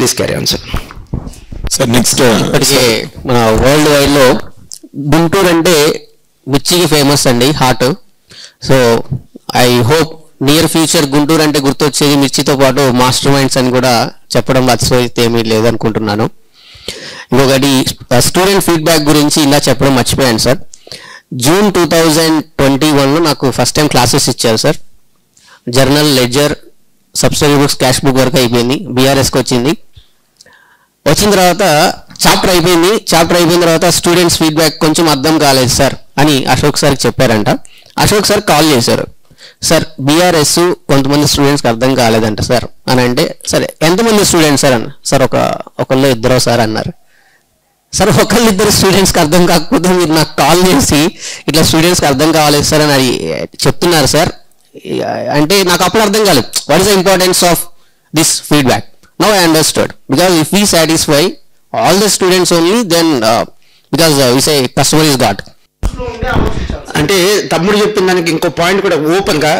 Please carry on sir sir next ఇప్పటికే మన world wide లో గుంటూరు అంటే మిర్చికి ఫేమస్ అండి hot so I hope near future Guntur అంటే గుర్తొచ్చేది మిర్చితో పాటు మాస్టర్ మైండ్స్ అని కూడా చెప్పడం అతిశయోక్తి ఏమీ లేదనుకుంటున్నాను ఇంకొకటి స్టూడెంట్ ఫీడ్బ్యాక్ గురించి ఇలా చెప్పడం మర్చిపోయాను sir June two thousand twenty వన్లో నాకు ఫస్ట్ టైం క్లాసెస్ ఇచ్చారు sir journal ledger subsidiary books cash book వరకు అయిపోయింది బీఆర్ఎస్కి వచ్చింది వచ్చిన తర్వాత చాప్టర్ అయిపోయింది చాప్టర్ అయిపోయిన తర్వాత స్టూడెంట్స్ ఫీడ్బ్యాక్ కొంచెం అర్థం కాలేదు సార్ అని అశోక్ సార్కి చెప్పారంట అశోక్ సార్ కాల్ చేశారు సార్ బీఆర్ఎస్ కొంతమంది స్టూడెంట్స్కి అర్థం కాలేదంట సార్ అని అంటే సరే ఎంతమంది స్టూడెంట్స్ సార్ అన్న సార్ ఒక ఒకళ్ళు ఇద్దరు సార్ అన్నారు సార్ ఒకళ్ళు ఇద్దరు స్టూడెంట్స్కి అర్థం కాకపోతే మీరు నాకు కాల్ చేసి ఇట్లా స్టూడెంట్స్కి అర్థం కాలేదు సార్ అని అడిగి చెప్తున్నారు సార్ అంటే నాకు అప్పుడు అర్థం కాలేదు what is the importance of this feedback no I understood because if we satisfy all the students only then because we say customer is god అంటే తమ్ముడు చెప్పిన దానికి ఇంకో పాయింట్ కూడా ఓపెన్గా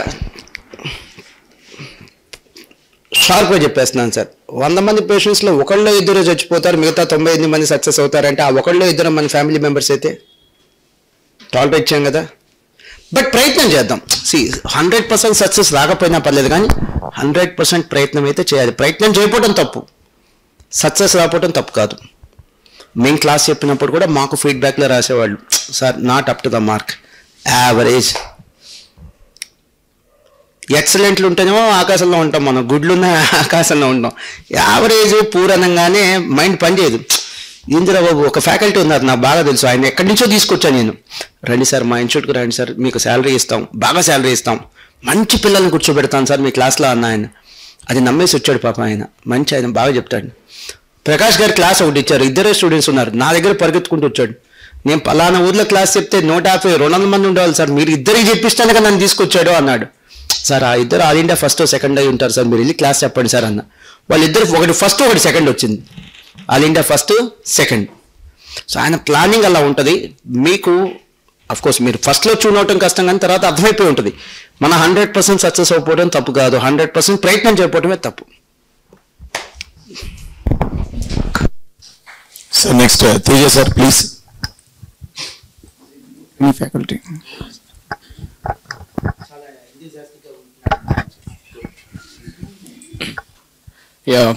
షార్ప్గా చెప్పేస్తున్నాను సార్ వంద మంది పేషెంట్స్లో ఒకళ్ళు ఇద్దరు చచ్చిపోతారు మిగతా తొంభై ఎనిమిది మంది సక్సెస్ అవుతారంటే ఆ ఒకళ్ళు ఇద్దరు మన ఫ్యామిలీ మెంబర్స్ అయితే టాలరేట్ చేయం కదా బట్ ప్రయత్నం చేద్దాం సి హండ్రెడ్ పర్సెంట్ సక్సెస్ రాకపోయినా పర్లేదు కానీ హండ్రెడ్ పర్సెంట్ ప్రయత్నం అయితే చేయాలి ప్రయత్నం చేయకపోవడం తప్పు సక్సెస్ రాకపోవడం తప్పు కాదు మేము క్లాస్ చెప్పినప్పుడు కూడా మాకు ఫీడ్బ్యాక్లో రాసేవాళ్ళు sir not up to the mark average ఎక్సలెంట్లు ఉంటేనేమో ఆకాశంలో ఉంటాం మనం గుడ్లున్న ఆకాశంలో ఉంటాం యావరేజ్ పూరనంగానే మైండ్ పనిచేయదు ఇందిరా బాబు ఒక ఫ్యాకల్టీ ఉన్నారు నాకు బాగా తెలుసు ఆయన ఎక్కడి నుంచో తీసుకొచ్చాను నేను రండి సార్ మా ఇన్స్టిట్యూట్కి రండి సార్ మీకు శాలరీ ఇస్తాం బాగా శాలరీ ఇస్తాం మంచి పిల్లల్ని కూర్చోబెడతాను సార్ మీ క్లాస్లో అన్న ఆయన అది నమ్మేసి వచ్చాడు పాప ఆయన మంచి ఆయన బాగా చెప్తాడు ప్రకాష్ గారు క్లాస్ ఒకటి ఇచ్చారు ఇద్దరే స్టూడెంట్స్ ఉన్నారు నా దగ్గర పరిగెత్తుకుంటూ వచ్చాడు నేను పలానా ఊర్లో క్లాస్ చెప్తే నూట యాభై రెండు వందల మంది ఉండేవాళ్ళు సార్ మీరు ఇద్దరికి చెప్పిస్తాను కదా నన్ను తీసుకొచ్చాడు అన్నాడు సార్ ఆ ఇద్దరు ఆల్ ఇండియా ఫస్ట్ సెకండ్ అయి ఉంటారు సార్ మీరు వెళ్ళి క్లాస్ చెప్పండి సార్ అన్న వాళ్ళిద్దరు ఒకటి ఫస్ట్ ఒకటి సెకండ్ వచ్చింది all India first second so ఆయన ప్లానింగ్ అలా ఉంటుంది మీకు అఫ్ కోర్స్ మీరు ఫస్ట్లో చూన్ అవటం కష్టం కానీ తర్వాత అర్థమైపోయి ఉంటుంది మన హండ్రెడ్ పర్సెంట్ సక్సెస్ అయిపోవడం తప్పు కాదు హండ్రెడ్ పర్సెంట్ ప్రయత్నం చేయకపోవడమే తప్పు sir next Teja sir please మీ faculty Yeah.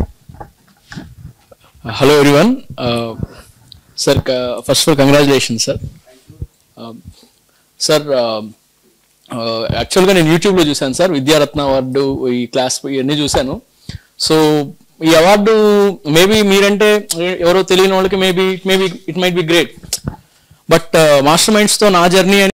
Uh, hello everyone. Uh, sir, uh, first of all, congratulations, sir. Um, sir యాక్చువల్గా నేను యూట్యూబ్లో చూశాను సార్ విద్యారత్న అవార్డు ఈ క్లాస్ ఇవన్నీ చూశాను సో ఈ అవార్డు మేబీ మీరంటే ఎవరో తెలియని వాళ్ళకి maybe maybe it might be great but master మైండ్స్తో నా జర్నీ